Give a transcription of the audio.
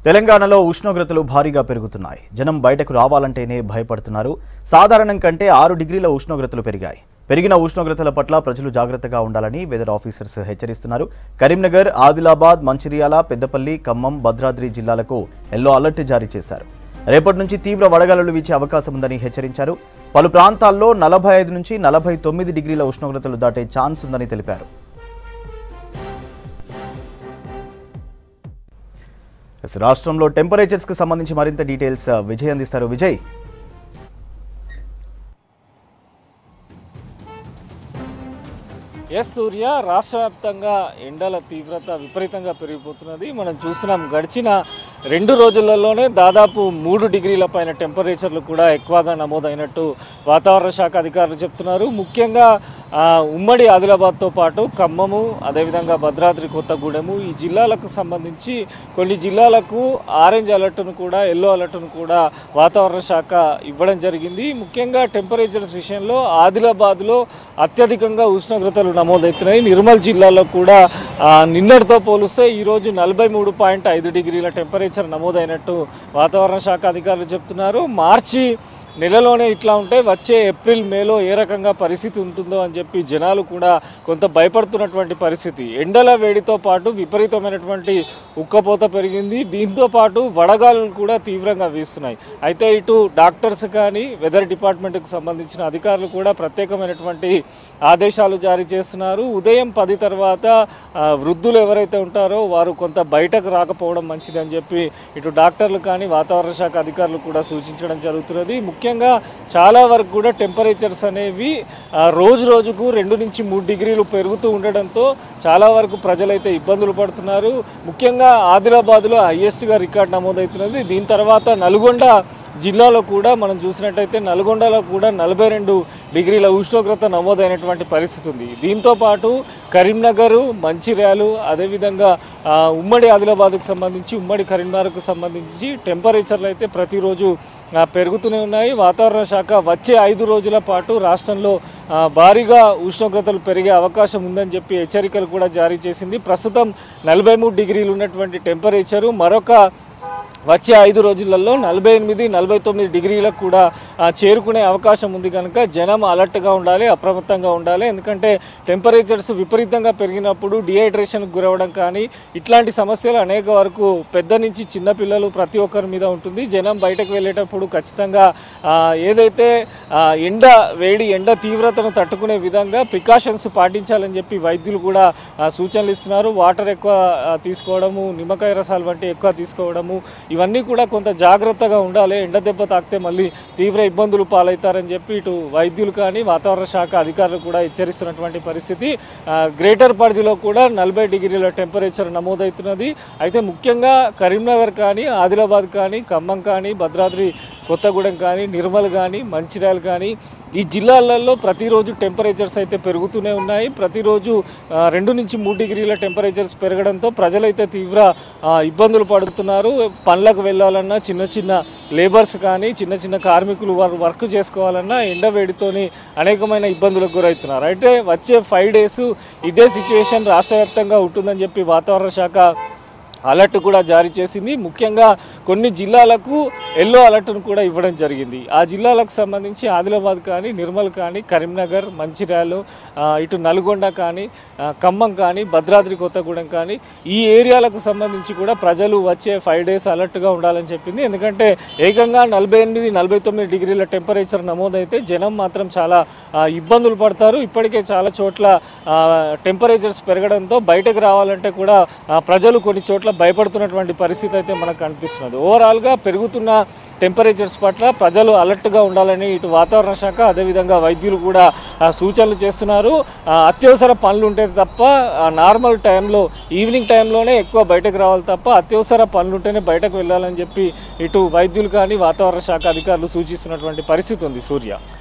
తెలంగాణలో ఉష్ణోగ్రతలు భారీగా పెరుగుతున్నాయి జనం బయటకు రావాలంటేనే భయపడుతున్నారు సాధారణం కంటే ఆరు డిగ్రీల ఉష్ణోగ్రతలు పెరిగాయి పెరిగిన ఉష్ణోగ్రతల పట్ల ప్రజలు జాగ్రత్తగా ఉండాలని వెదర్ ఆఫీసర్స్ హెచ్చరిస్తున్నారు కరీంనగర్ ఆదిలాబాద్ మంచిర్యాల పెద్దపల్లి ఖమ్మం భద్రాద్రి జిల్లాలకు ఎల్లో అలర్ట్ జారీ చేశారు రేపటి నుంచి తీవ్ర వడగాలులు వీచే అవకాశం ఉందని హెచ్చరించారు పలు ప్రాంతాల్లో నలభై ఐదు నుంచి నలభై తొమ్మిది డిగ్రీల ఉష్ణోగ్రతలు దాటే ఛాన్స్ ఉందని తెలిపారు ఎస్, రాష్ట్రంలో టెంపరేచర్స్ కు సంబంధించి మరింత డీటెయిల్స్ ఆ, విజయ్ అందిస్తారు విజయ్ ఎస్ సూర్య రాష్ట్ర వ్యాప్తంగా ఎండల తీవ్రత విపరీతంగా పెరిగిపోతున్నది మనం చూస్తున్నాం గడిచిన రెండు రోజులలోనే దాదాపు మూడు డిగ్రీల పైన టెంపరేచర్లు కూడా ఎక్కువగా నమోదైనట్టు వాతావరణ శాఖ అధికారులు చెప్తున్నారు ముఖ్యంగా ఆ, ఉమ్మడి ఆదిలాబాద్తో పాటు ఖమ్మము అదేవిధంగా భద్రాద్రి కొత్తగూడెము ఈ జిల్లాలకు సంబంధించి కొన్ని జిల్లాలకు ఆరెంజ్ అలర్ట్ను కూడా ఎల్లో అలర్ట్ను కూడా వాతావరణ శాఖ ఇవ్వడం జరిగింది ముఖ్యంగా టెంపరేచర్స్ విషయంలో ఆదిలాబాద్లో అత్యధికంగా ఉష్ణోగ్రతలు నమోదవుతున్నాయి నిర్మల్ జిల్లాలో కూడా ఆ, నిన్నటితో పోలిస్తే ఈరోజు నలభై మూడు పాయింట్ ఐదు డిగ్రీల టెంపరేచర్ నమోదైనట్టు వాతావరణ శాఖ అధికారులు చెప్తున్నారు మార్చి నెలలోనే ఇట్లా ఉంటే వచ్చే ఏప్రిల్ మేలో ఏ రకంగా పరిస్థితి ఉంటుందో అని చెప్పి జనాలు కూడా కొంత భయపడుతున్నటువంటి పరిస్థితి ఎండల వేడితో పాటు విపరీతమైనటువంటి ఉక్కపోత పెరిగింది దీంతో పాటు వడగాలులు కూడా తీవ్రంగా వీస్తున్నాయి అయితే ఇటు డాక్టర్స్ కానీ వెదర్ డిపార్ట్మెంట్కి సంబంధించిన అధికారులు కూడా ప్రత్యేకమైనటువంటి ఆదేశాలు జారీ చేస్తున్నారు ఉదయం పది తర్వాత ఆ, వృద్ధులు ఎవరైతే ఉంటారో వారు కొంత బయటకు రాకపోవడం మంచిదని చెప్పి ఇటు డాక్టర్లు కానీ వాతావరణ శాఖ అధికారులు కూడా సూచించడం జరుగుతున్నది ముఖ్యంగా చాలా వరకు కూడా టెంపరేచర్స్ అనేవి ఆ, రోజు రోజుకు రెండు నుంచి మూడు డిగ్రీలు పెరుగుతూ ఉండడంతో చాలా వరకు ప్రజలైతే ఇబ్బందులు పడుతున్నారు ముఖ్యంగా ఆదిలాబాద్లో హైయెస్ట్గా రికార్డ్ నమోదవుతున్నది దీని తర్వాత నల్గొండ జిల్లాలో కూడా మనం చూసినట్టయితే నల్గొండలో కూడా నలభై రెండు డిగ్రీల ఉష్ణోగ్రత నమోదైనటువంటి పరిస్థితి ఉంది దీంతో పాటు కరీంనగర్ మంచిర్యాలు అదేవిధంగా ఆ, ఉమ్మడి ఆదిలాబాద్కు సంబంధించి ఉమ్మడి కరీంనగర్కు సంబంధించి టెంపరేచర్లు అయితే ప్రతిరోజు ఆ, పెరుగుతూనే ఉన్నాయి వాతావరణ శాఖ వచ్చే ఐదు రోజుల పాటు రాష్ట్రంలో ఆ, భారీగా ఉష్ణోగ్రతలు పెరిగే అవకాశం ఉందని చెప్పి హెచ్చరికలు కూడా జారీ చేసింది ప్రస్తుతం నలభై మూడు డిగ్రీలు ఉన్నటువంటి టెంపరేచరు మరొక వచ్చే ఐదు రోజులలో నలభై ఎనిమిది నలభై తొమ్మిది డిగ్రీలకు కూడా ఆ, చేరుకునే అవకాశం ఉంది కనుక జనం అలర్ట్గా ఉండాలి అప్రమత్తంగా ఉండాలి ఎందుకంటే టెంపరేచర్స్ విపరీతంగా పెరిగినప్పుడు డిహైడ్రేషన్కి గురవడం కానీ ఇట్లాంటి సమస్యలు అనేక వరకు పెద్ద నుంచి చిన్న పిల్లలు ప్రతి ఒక్కరి మీద ఉంటుంది జనం బయటకు వెళ్ళేటప్పుడు ఖచ్చితంగా ఆ, ఏదైతే ఆ, ఎండ వేడి ఎండ తీవ్రతను తట్టుకునే విధంగా ప్రికాషన్స్ పాటించాలని చెప్పి వైద్యులు కూడా ఆ, సూచనలు ఇస్తున్నారు వాటర్ ఎక్కువ ఆ, తీసుకోవడము నిమ్మకాయ రసాలు వంటి ఎక్కువ తీసుకోవడము ఇవన్నీ కూడా కొంత జాగ్రత్తగా ఉండాలి ఎండ దెబ్బ తాకితే మళ్ళీ తీవ్ర ఇబ్బందులు పాలవుతారని చెప్పి ఇటు వైద్యులు కానీ వాతావరణ శాఖ అధికారులు కూడా హెచ్చరిస్తున్నటువంటి పరిస్థితి ఆ, గ్రేటర్ పరిధిలో కూడా నలభై డిగ్రీల టెంపరేచర్ నమోదవుతున్నది అయితే ముఖ్యంగా కరీంనగర్ కానీ ఆదిలాబాద్ కానీ ఖమ్మం కానీ భద్రాద్రి కొత్తగూడెం కానీ నిర్మల్ కానీ మంచిర్యాల కానీ ఈ జిల్లాలలో ప్రతిరోజు టెంపరేచర్స్ అయితే పెరుగుతూనే ఉన్నాయి ప్రతిరోజు ఆ, రెండు నుంచి మూడు డిగ్రీల టెంపరేచర్స్ పెరగడంతో ప్రజలైతే తీవ్ర ఆ, ఇబ్బందులు పడుతున్నారు పనులకు వెళ్ళాలన్నా చిన్న చిన్న లేబర్స్ కానీ చిన్న చిన్న కార్మికులు వారు వర్క్ చేసుకోవాలన్నా ఎండవేడితోని అనేకమైన ఇబ్బందులకు గురవుతున్నారు అయితే వచ్చే ఫైవ్ డేస్ ఇదే సిచ్యువేషన్ రాష్ట్ర వ్యాప్తంగా ఉంటుందని చెప్పి వాతావరణ శాఖ అలర్ట్ కూడా జారీ చేసింది ముఖ్యంగా కొన్ని జిల్లాలకు ఎల్లో అలర్ట్ను కూడా ఇవ్వడం జరిగింది ఆ జిల్లాలకు సంబంధించి ఆదిలాబాద్ కానీ నిర్మల్ కానీ కరీంనగర్ మంచిర్యాలు ఆ, ఇటు నల్గొండ కానీ ఆ, ఖమ్మం కానీ భద్రాద్రి కొత్తగూడెం కానీ ఈ ఏరియాలకు సంబంధించి కూడా ప్రజలు వచ్చే ఫైవ్ డేస్ అలర్ట్గా ఉండాలని చెప్పింది ఎందుకంటే ఏకంగా నలభై ఎనిమిది నలభై తొమ్మిది డిగ్రీల టెంపరేచర్ నమోదైతే జనం మాత్రం చాలా ఆ, ఇబ్బందులు పడతారు ఇప్పటికే చాలా చోట్ల టెంపరేచర్స్ పెరగడంతో బయటకు రావాలంటే కూడా ఆ, ప్రజలు కొన్ని చోట్ల భయపడుతున్నటువంటి పరిస్థితి అయితే మనకు కనిపిస్తున్నది ఓవరాల్గా పెరుగుతున్న టెంపరేచర్స్ పట్ల ప్రజలు అలర్ట్గా ఉండాలని ఇటు వాతావరణ శాఖ అదేవిధంగా వైద్యులు కూడా ఆ, సూచనలు చేస్తున్నారు ఆ, అత్యవసర పనులు ఉంటే తప్ప ఆ, నార్మల్ టైంలో ఈవినింగ్ టైంలోనే ఎక్కువ బయటకు రావాలి తప్ప అత్యవసర పనులు ఉంటేనే బయటకు వెళ్ళాలని చెప్పి ఇటు వైద్యులు కానీ వాతావరణ శాఖ అధికారులు సూచిస్తున్నటువంటి పరిస్థితి ఉంది సూర్య